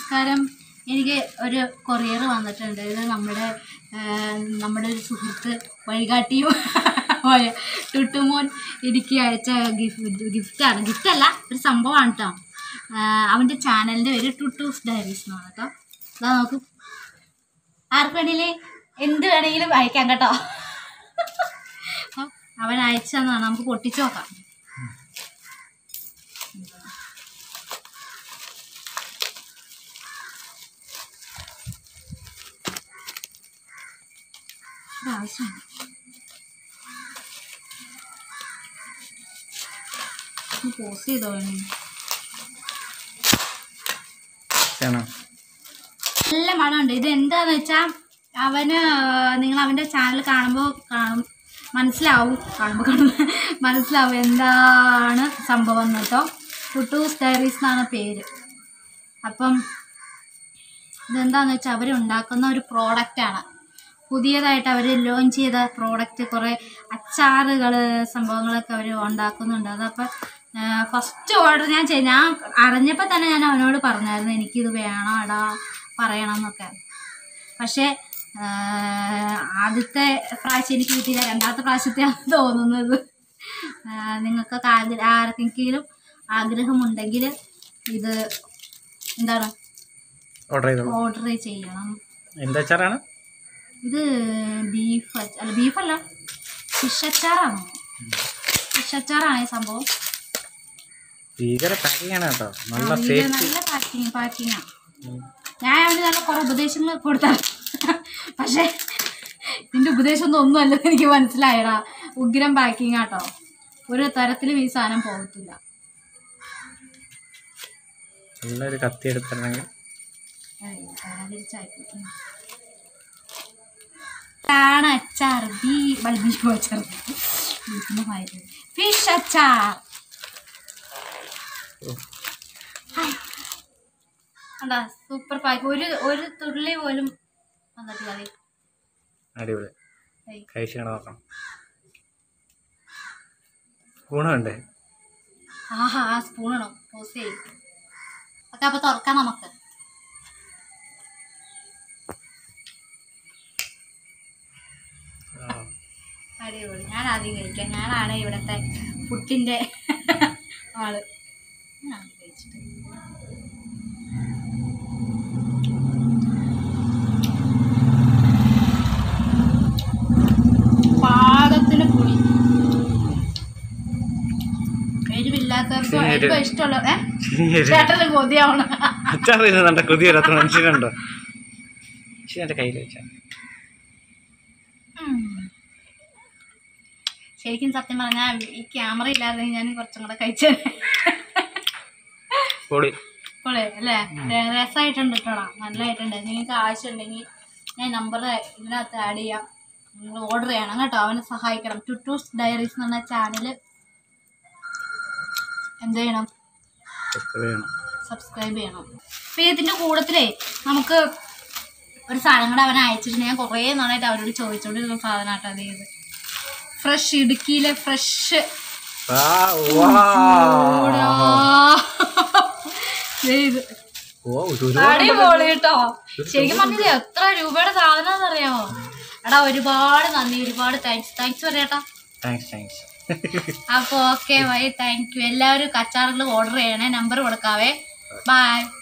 നമസ്കാരം എനിക്ക് ഒരു കൊറിയർ വന്നിട്ടുണ്ട് ഇത് നമ്മുടെ ആ, നമ്മുടെ ഒരു സുഹൃത്ത് വഴികാട്ടിയും ആയ ടുട്ടുമോൻ എനിക്ക് അയച്ച ഗിഫ്റ്റ് ഗിഫ്റ്റാണ് ഗിഫ്റ്റല്ല ഒരു സംഭവമാണ് കേട്ടോ അവൻ്റെ ചാനലിൻ്റെ പേര് ടുട്ടൂസ് ഡയറീസ് എന്നാണ് കേട്ടോ അതാ നോക്ക് ആർക്ക് വേണമെങ്കിലും എന്ത് വേണമെങ്കിലും അയക്കാം കേട്ടോ അപ്പം അവൻ അയച്ചതാണ് നമുക്ക് പൊട്ടിച്ചു നോക്കാം ഇത് ആവശ്യമാണ് പോസ് ചെയ്തോ വേണേ ആണോ നല്ല മണമുണ്ട് ഇത് എന്താന്ന് വെച്ചാൽ അവന് നിങ്ങൾ അവൻ്റെ ചാനൽ കാണുമ്പോൾ കാണും മനസ്സിലാവും കാണുമ്പോൾ കാണും മനസ്സിലാവും എന്താണ് സംഭവം എന്ന് കേട്ടോ ടുട്ടൂസ് ഡയറീസ് എന്നാണ് പേര് അപ്പം ഇതെന്താന്ന് വെച്ചാൽ അവർ ഉണ്ടാക്കുന്ന ഒരു പ്രോഡക്റ്റാണ് പുതിയതായിട്ട് അവർ ലോഞ്ച് ചെയ്ത പ്രോഡക്റ്റ് കുറേ അച്ചാറുകൾ സംഭവങ്ങളൊക്കെ അവർ ഉണ്ടാക്കുന്നുണ്ട് അതപ്പോൾ ഫസ്റ്റ് ഓർഡർ ഞാൻ ചെയ്ത് ഞാൻ അറിഞ്ഞപ്പോൾ തന്നെ ഞാൻ അവനോട് പറഞ്ഞായിരുന്നു എനിക്കിത് വേണം എടാ പറയണം എന്നൊക്കെ പക്ഷേ ആ, ആദ്യത്തെ പ്രാവശ്യം എനിക്ക് കിട്ടിയില്ല രണ്ടാമത്തെ പ്രാവശ്യത്തെയാണ് തോന്നുന്നത് ആ, നിങ്ങൾക്കൊക്കെ ആഗ്ര ആർക്കെങ്കിലും ആഗ്രഹമുണ്ടെങ്കിൽ ഇത് എന്താണ് ഓർഡർ ചെയ്തോളൂ ഓർഡർ ചെയ്യണം എന്താ അച്ചാറാണ് ഇത് ബീഫ് അച്ച- അല്ല ബീഫല്ല ഫിഷ് അച്ചാറാണോ ഫിഷ് അച്ചാറാണ് ഈ സംഭവം ഭീകര പാക്കിംഗ് ആണ് കേട്ടോ നല്ല ആ, ഇത് സേഫ്റ്റി നല്ല പാക്കിങ് പാക്കിങ്ങാണ് ഞാൻ അവന് നല്ല കുറേ ഉപദേശങ്ങൾ കൊടുത്ത പക്ഷേ ഇതിൻ്റെ ഉപദേശം ഒന്നും ഒന്നുമല്ലെന്ന് എനിക്ക് മനസ്സിലായടാ ഉഗ്രം പാക്കിങ് ആട്ടോ ഒരു തരത്തിലും ഈ സാധനം പോകത്തില്ല നല്ലൊരു കത്തി എടുത്തിട്ടുണ്ടെങ്കിൽ ആണ് അച്ചാർ ബീ ബീഫ് അച്ചാർ ബീഫിൻ്റെ മാതിരി ഫിഷ് അച്ചാർ അതാ സൂപ്പർ പാക്ക് ഒരു ഒരു തുള്ളി പോലും വന്നിട്ടില്ല ദേ. അടിപൊളി ഏയ്. കഴിച്ചു നോക്കണം ഗുണമുണ്ടേ ആഹാ ആ സ്പൂണാണോ പോസ് ചെയ്യും ഒക്കെ അപ്പൊ തുറക്കാം നമുക്ക് ആ. അടിപൊളി ഞാൻ ആദ്യം കഴിക്കാം ഞാനാണ് ഇവിടുത്തെ പുട്ടിന്റെ ആള് ഞാൻ ആദ്യം കഴിച്ചിട്ട് പാകത്തിന് പുളി എരിവില്ലാത്തവർക്ക് ശരി. എരിവ് ഇഷ്ടമുള്ള ഏ ചേട്ടന് കൊതിയാവണം അച്ചാർ ഇരുന്നുണ്ട് കൊതി വരാത്ത മനുഷ്യനുണ്ടോ ശരി എൻ്റെ കയ്യിൽ വെച്ചാൽ ഉം. ശരിക്കും സത്യം പറഞ്ഞാൽ ഈ ക്യാമറ ഇല്ലാതെ ഞാൻ കുറച്ചും കൂടെ കഴിച്ചേ പൊടി പൊളി അല്ലേ രസമായിട്ടുണ്ട് കേട്ടോടാ നല്ലതായിട്ടുണ്ട് നിങ്ങൾക്ക് ആവശ്യമുണ്ടെങ്കിൽ ഞാൻ നമ്പർ ഇതിനകത്ത് ആഡ് ചെയ്യാം നിങ്ങൾ ഓർഡർ ചെയ്യണം കേട്ടോ അവനെ സഹായിക്കണം ടുട്ടൂസ് ഡയറീസ് എന്ന് പറഞ്ഞ ചാനൽ എന്ത് ചെയ്യണം സബ്സ്ക്രൈബ് ചെയ്യണം സബ്സ്ക്രൈബ് ചെയ്യണം അപ്പോൾ ഇതിൻ്റെ കൂട്ടത്തിലേ നമുക്ക് ഒരു സാധനം കൂടെ അവനെ അയച്ചിട്ട് ഞാൻ കുറേ നാളായിട്ട് അവരോട് ചോദിച്ചോണ്ടിരുന്ന സാധനമാട്ടോ അത് ഇത് ഫ്രഷ് ഇടുക്കിയിലെ ഫ്രഷ് ആ, വാ. ഇത് ഓ ഒരു അടിപൊളി കേട്ടോ ശരിക്കും പറഞ്ഞത് എത്ര രൂപയുടെ സാധനം അറിയാമോ എടാ ഒരുപാട് നന്ദി ഒരുപാട് താങ്ക്സ് താങ്ക്സ് പറയട്ടാ താങ്ക്സ് താങ്ക്സ് അപ്പോൾ ഓക്കെ ബൈ താങ്ക് യു എല്ലാവരും കച്ചാറുകൾ ഓർഡർ ചെയ്യണേ നമ്പർ കൊടുക്കാവേ ബൈ